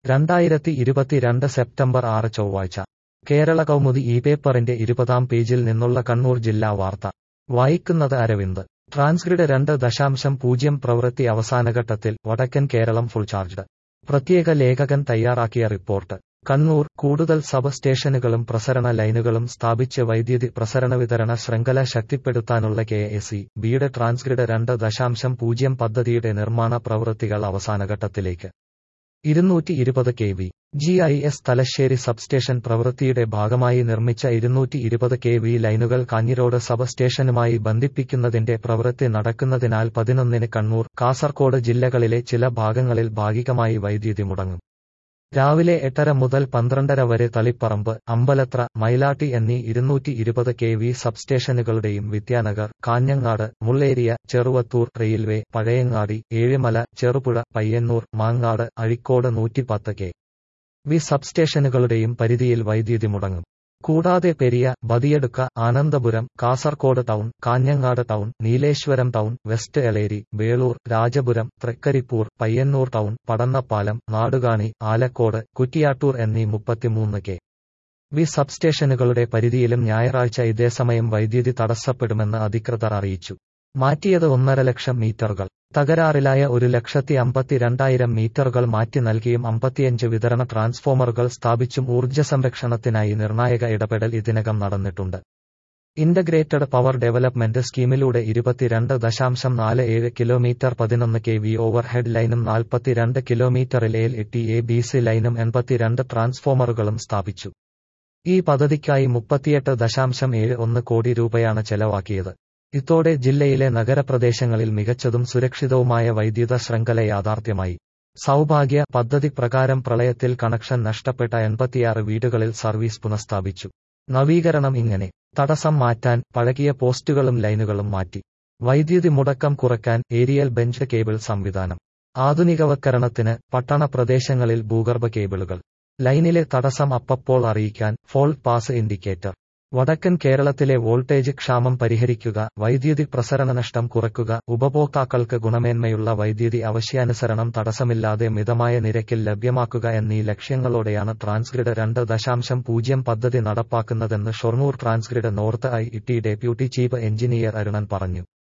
രണ്ടായിരത്തി ഇരുപത്തിരണ്ട് സെപ്റ്റംബർ ആറ് ചൊവ്വാഴ്ച കേരള കൗമുദി ഈ പേപ്പറിന്റെ ഇരുപതാം പേജിൽ നിന്നുള്ള കണ്ണൂർ ജില്ലാ വാർത്ത വായിക്കുന്നത് അരവിന്ദ് ട്രാൻസ്ഗ്രിഡ് രണ്ട് ദശാംശം പൂജ്യം പ്രവൃത്തി അവസാനഘട്ടത്തിൽ വടക്കൻ കേരളം ഫുൾ ചാർജ്ഡ് പ്രത്യേക ലേഖകൻ തയ്യാറാക്കിയ റിപ്പോർട്ട് കണ്ണൂർ കൂടുതൽ സബ് സ്റ്റേഷനുകളും പ്രസരണ ലൈനുകളും സ്ഥാപിച്ച് വൈദ്യുതി പ്രസരണ വിതരണ ശൃംഖല ശക്തിപ്പെടുത്താനുള്ള കെ എസ് ഇ ബിയുടെ ട്രാൻസ്ഗ്രിഡ് രണ്ട് ദശാംശം പൂജ്യം പദ്ധതിയുടെ നിർമ്മാണ പ്രവൃത്തികൾ അവസാനഘട്ടത്തിലേക്ക് ഇരുന്നൂറ്റി ഇരുപത് K V G I S Thalassery substation പ്രവൃത്തിയുടെ ഭാഗമായി നിർമ്മിച്ച ഇരുന്നൂറ്റി ഇരുപത് കെ വി ലൈനുകൾ കാഞ്ഞിരോട് സബ് സ്റ്റേഷനുമായി ബന്ധിപ്പിക്കുന്നതിന്റെ പ്രവൃത്തി നടക്കുന്നതിനാൽ പതിനൊന്നിന് കണ്ണൂർ കാസർകോട് ജില്ലകളിലെ ചില ഭാഗങ്ങളിൽ ഭാഗികമായി വൈദ്യുതി മുടങ്ങും രാവിലെ എട്ടര മുതൽ പന്ത്രണ്ടര വരെ തളിപ്പറമ്പ് അമ്പലത്ര മൈലാട്ടി എന്നീ ഇരുന്നൂറ്റി ഇരുപത് കെ വി സബ്സ്റ്റേഷനുകളുടെയും വിദ്യാനഗർ കാഞ്ഞങ്ങാട് മുള്ളേരിയ ചെറുവത്തൂർ റെയിൽവേ പഴയങ്ങാടി ഏഴിമല ചെറുപുഴ പയ്യന്നൂർ മാങ്ങാട് അഴിക്കോട് നൂറ്റിപ്പത്ത് കെ വി സബ്സ്റ്റേഷനുകളുടെയും പരിധിയിൽ വൈദ്യുതി മുടങ്ങും കൂടാതെ Periya Badiadka Anandapuram Kasaragod town Kanhangad town Nileshwaram town west Eleri Veloor Rajapuram Trikaripur Payyanur town Padannappalam Nadukani Alakode Kuttiattoor എന്നീ മുപ്പത്തിമൂന്ന് കെ വി സബ്സ്റ്റേഷനുകളുടെ പരിധിയിലും ഞായറാഴ്ച ഇതേസമയം വൈദ്യുതി തടസ്സപ്പെടുമെന്ന് അധികൃതർ അറിയിച്ചു മാറ്റിയത് ഒന്നര ലക്ഷം മീറ്ററുകൾ തകരാറിലായ ഒരു ലക്ഷത്തി അമ്പത്തിരണ്ടായിരം മീറ്ററുകൾ മാറ്റി നൽകിയും അമ്പത്തിയഞ്ച് വിതരണ ട്രാൻസ്ഫോമറുകൾ സ്ഥാപിച്ചും ഊർജ്ജ സംരക്ഷണത്തിനായി നിർണായക ഇടപെടൽ ഇതിനകം നടന്നിട്ടുണ്ട് ഇന്റഗ്രേറ്റഡ് പവർ ഡെവലപ്മെന്റ് സ്കീമിലൂടെ ഇരുപത്തിരണ്ട് ദശാംശം നാല് ഏഴ് കിലോമീറ്റർ പതിനൊന്ന് കെ വി ഓവർഹെഡ് ലൈനും നാൽപ്പത്തിരണ്ട് കിലോമീറ്ററിൽ L T A B C ലൈനും എൺപത്തിരണ്ട് ട്രാൻസ്ഫോമറുകളും സ്ഥാപിച്ചു ഈ പദ്ധതിക്കായി മുപ്പത്തിയെട്ട് ദശാംശം ഏഴ് ഒന്ന് കോടി രൂപയാണ് ചെലവാക്കിയത് ഇതോടെ ജില്ലയിലെ നഗരപ്രദേശങ്ങളിൽ മികച്ചതും സുരക്ഷിതവുമായ വൈദ്യുത ശൃംഖല യാഥാർത്ഥ്യമായി സൗഭാഗ്യ പദ്ധതി പ്രകാരം പ്രളയത്തിൽ കണക്ഷൻ നഷ്ടപ്പെട്ട എൺപത്തിയാറ് വീടുകളിൽ സർവീസ് പുനഃസ്ഥാപിച്ചു നവീകരണം ഇങ്ങനെ തടസ്സം മാറ്റാൻ പഴകിയ പോസ്റ്റുകളും ലൈനുകളും മാറ്റി വൈദ്യുതി മുടക്കം കുറയ്ക്കാൻ ഏരിയൽ ബെഞ്ച് കേബിൾ സംവിധാനം ആധുനികവൽക്കരണത്തിന് പട്ടണ പ്രദേശങ്ങളിൽ ഭൂഗർഭ കേബിളുകൾ ലൈനിലെ തടസ്സം അപ്പപ്പോൾ അറിയിക്കാൻ ഫോൾട്ട് പാസ് ഇൻഡിക്കേറ്റർ വടക്കൻ കേരളത്തിലെ വോൾട്ടേജ് ക്ഷാമം പരിഹരിക്കുക വൈദ്യുതി പ്രസരണ നഷ്ടം കുറയ്ക്കുക ഉപഭോക്താക്കൾക്ക് ഗുണമേന്മയുള്ള വൈദ്യുതി ആവശ്യാനുസരണം തടസ്സമില്ലാതെ മിതമായ നിരക്കിൽ ലഭ്യമാക്കുക എന്നീ ലക്ഷ്യങ്ങളോടെയാണ് ട്രാൻസ്ഗ്രിഡ് രണ്ട് ദശാംശം പൂജ്യം പദ്ധതി നടപ്പാക്കുന്നതെന്ന് Shoranur Transgrid north I T deputy chief engineer Arunan പറഞ്ഞു